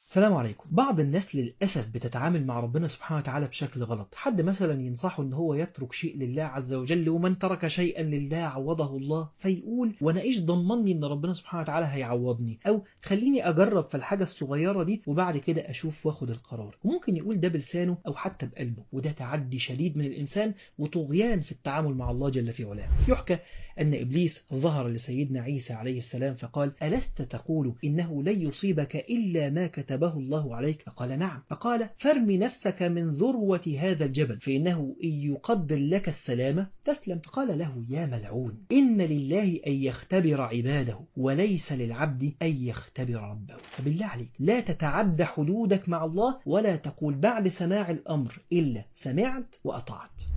السلام عليكم بعض الناس للأسف بتتعامل مع ربنا سبحانه وتعالى بشكل غلط حد مثلا ينصحه ان هو يترك شيء لله عز وجل ومن ترك شيئا لله عوضه الله فيقول وانا ايش ضمني ان ربنا سبحانه وتعالى هيعوضني او خليني اجرب في الحاجة الصغيرة دي وبعد كده اشوف واخد القرار وممكن يقول ده بلسانه او حتى بقلبه وده تعدي شديد من الانسان وطغيان في التعامل مع الله جل في علاه يحكى أن إبليس ظهر لسيدنا عيسى عليه السلام فقال ألست تقول إنه لن يصيبك إلا ما كتبه الله عليك فقال نعم فقال فارم نفسك من ذروة هذا الجبل فإنه إن يقدر لك السلامة تسلم فقال له يا ملعون إن لله أن يختبر عباده وليس للعبد أن يختبر ربه فبالله عليك لا تتعدى حدودك مع الله ولا تقول بعد سماع الأمر إلا سمعت وأطعت